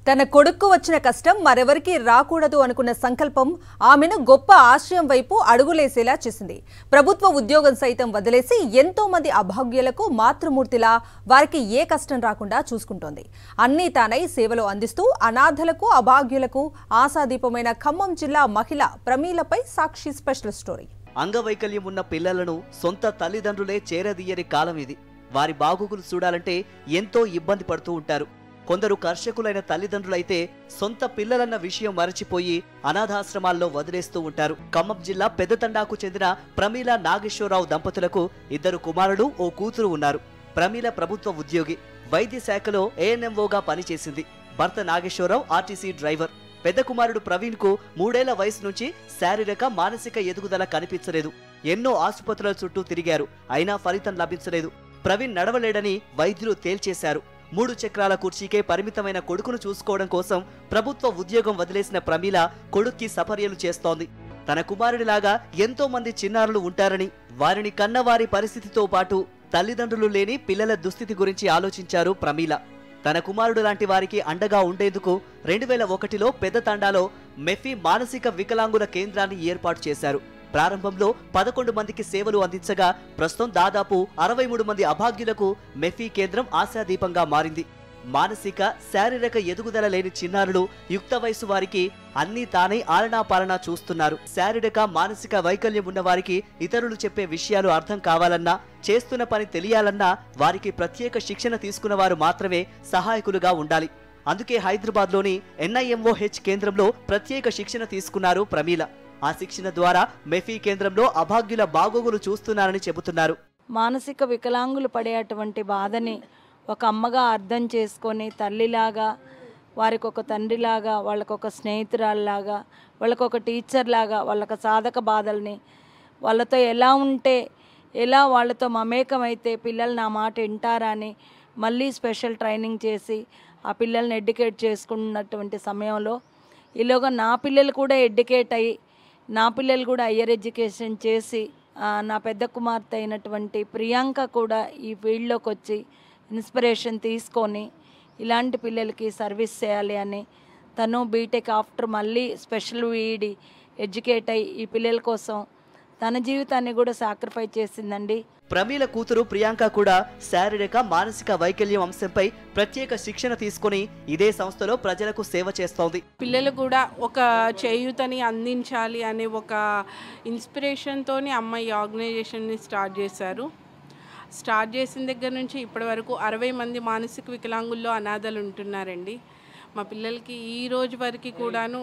తన కొడుక్కు వచ్చిన కష్టం మరెవరికి రాకూడదు అనుకున్న సంకల్పం ఆమెను గొప్ప ఆశయం వైపు అడుగులేసేలా చేసింది ప్రభుత్వ ఉద్యోగం సైతం వదిలేసి ఎంతో మంది అభాగ్యులకు మాతృమూర్తిలా వారికి ఏ కష్టం రాకుండా చూసుకుంటోంది అన్నీ తానై సేవలు అందిస్తూ అనాథలకు అభాగ్యులకు ఆశాదీపమైన ఖమ్మం జిల్లా మహిళ ప్రమీలపై సాక్షి స్పెషల్ స్టోరీ అంగవైకల్యం ఉన్న పిల్లలను సొంత తల్లిదండ్రులే చేరదీయని కాలం ఇది వారి బాగోగులు చూడాలంటే ఎంతో ఇబ్బంది పడుతూ ఉంటారు కొందరు కర్షకులైన తల్లిదండ్రులైతే సొంత పిల్లలన్న విషయం మరచిపోయి అనాథాశ్రమాల్లో వదిలేస్తూ ఉంటారు ఖమ్మం జిల్లా పెద్దతండాకు చెందిన ప్రమీల నాగేశ్వరరావు దంపతులకు ఇద్దరు కుమారులు ఓ కూతురు ఉన్నారు ప్రమీల ప్రభుత్వ ఉద్యోగి వైద్య శాఖలో ఏఎన్ఎంఓగా పనిచేసింది భర్త నాగేశ్వరరావు ఆర్టీసీ డ్రైవర్ పెద్ద కుమారుడు ప్రవీణ్ కు మూడేళ్ల వయసు నుంచి శారీరక మానసిక ఎదుగుదల కనిపించలేదు ఎన్నో ఆసుపత్రుల చుట్టూ తిరిగారు అయినా ఫలితం లభించలేదు ప్రవీణ్ నడవలేడని వైద్యులు తేల్చేశారు మూడు చక్రాల కుర్చీకే పరిమితమైన కొడుకును చూసుకోవడం కోసం ప్రభుత్వ ఉద్యోగం వదిలేసిన ప్రమీల కొడుక్కి సపర్యలు చేస్తోంది తన కుమారుడిలాగా ఎంతో మంది చిన్నారులు ఉంటారని వారిని కన్నవారి పరిస్థితితో పాటు తల్లిదండ్రులు లేని పిల్లల దుస్థితి గురించి ఆలోచించారు ప్రమీల తన కుమారుడు లాంటి వారికి అండగా ఉండేందుకు రెండు వేల ఒకటిలో పెద్ద తండాలో మెఫీ మానసిక వికలాంగుల కేంద్రాన్ని ఏర్పాటు చేశారు ప్రారంభంలో పదకొండు మందికి సేవలు అందించగా ప్రస్తుతం దాదాపు అరవై మూడు మంది అభాగ్యులకు మెఫీ కేంద్రం ఆశాదీపంగా మారింది మానసిక శారీరక ఎదుగుదల లేని చిన్నారులు యుక్త వయసు వారికి అన్నీ తానే ఆలనా పాలనా చూస్తున్నారు శారీరక మానసిక వైకల్యం ఉన్న వారికి ఇతరులు చెప్పే విషయాలు అర్థం కావాలన్నా చేస్తున్న పని తెలియాలన్నా వారికి ప్రత్యేక శిక్షణ తీసుకున్న వారు మాత్రమే సహాయకులుగా ఉండాలి అందుకే హైదరాబాద్లోని ఎన్ఐఎంఓహెచ్ కేంద్రంలో ప్రత్యేక శిక్షణ తీసుకున్నారు ప్రమీల ఆ శిక్షణ ద్వారా మెఫీ కేంద్రంలో అభాగ్యుల బాగోగులు చూస్తున్నారని చెబుతున్నారు మానసిక వికలాంగులు పడేటువంటి బాధని ఒక అమ్మగా అర్థం చేసుకొని తల్లిలాగా వారికి ఒక తండ్రిలాగా వాళ్ళకు ఒక స్నేహితురాల్లాగా వాళ్ళకు ఒక టీచర్ లాగా వాళ్ళకి సాధక బాధల్ని వాళ్ళతో ఎలా ఉంటే ఎలా వాళ్ళతో మమేకమైతే పిల్లలు నా మాట వింటారా అని మళ్ళీ స్పెషల్ ట్రైనింగ్ చేసి ఆ పిల్లల్ని ఎడ్యుకేట్ చేసుకున్నటువంటి సమయంలో ఈలోగా నా పిల్లలు కూడా ఎడ్యుకేట్ అయ్యి నా పిల్లలు కూడా హయ్యర్ ఎడ్యుకేషన్ చేసి ఆ, నా పెద్ద కుమార్తె అయినటువంటి ప్రియాంక కూడా ఈ ఫీల్డ్లోకి వచ్చి ఇన్స్పిరేషన్ తీసుకొని ఇలాంటి పిల్లలకి సర్వీస్ చేయాలి అని తను బీటెక్ ఆఫ్టర్ మళ్ళీ స్పెషల్ వీడి ఎడ్యుకేట్ అయ్యి ఈ పిల్లల కోసం తన జీవితాన్ని కూడా సాక్రిఫైస్ చేసిందండి ప్రమీల కూతురు ప్రియాంక కూడా శారీరక మానసిక వైకల్యం అంశంపై ప్రత్యేక శిక్షణ తీసుకుని ఇదే సంస్థలో ప్రజలకు సేవ చేస్తోంది పిల్లలు కూడా ఒక చేయూతని అందించాలి అనే ఒక ఇన్స్పిరేషన్తోని అమ్మ ఈ ఆర్గనైజేషన్ని స్టార్ట్ చేశారు స్టార్ట్ చేసిన దగ్గర నుంచి ఇప్పటి వరకు అరవై మంది మానసిక వికలాంగుల్లో అనాథలు ఉంటున్నారండి మా పిల్లలకి ఈ రోజు వరకు కూడాను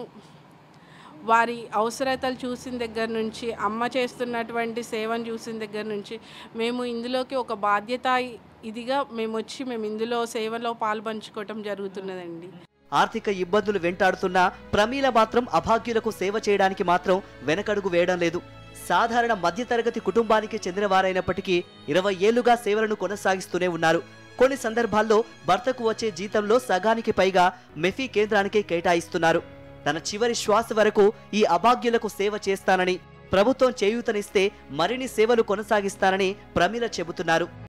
వారి అవసరతలు చూసిన దగ్గర నుంచి అమ్మ చేస్తున్నటువంటి సేవను చూసిన దగ్గర నుంచి మేము ఇందులోకి ఒక బాధ్యత ఇదిగా మేము వచ్చి మేము ఇందులో సేవలో పాల్పంచుకోవటం జరుగుతున్నదండి ఆర్థిక ఇబ్బందులు వెంటాడుతున్నా ప్రమీల మాత్రం అభాగ్యులకు సేవ చేయడానికి మాత్రం వెనకడుగు వేయడం లేదు సాధారణ మధ్యతరగతి కుటుంబానికి చెందిన వారైనప్పటికీ ఇరవై ఏళ్లుగా సేవలను కొనసాగిస్తూనే ఉన్నారు కొన్ని సందర్భాల్లో భర్తకు వచ్చే జీతంలో సగానికి పైగా మెఫీ కేంద్రానికే కేటాయిస్తున్నారు తన చివరి శ్వాస వరకు ఈ అభాగ్యులకు సేవ చేస్తానని ప్రభుత్వం చేయూతనిస్తే మరిన్ని సేవలు కొనసాగిస్తానని ప్రమీల చెబుతున్నారు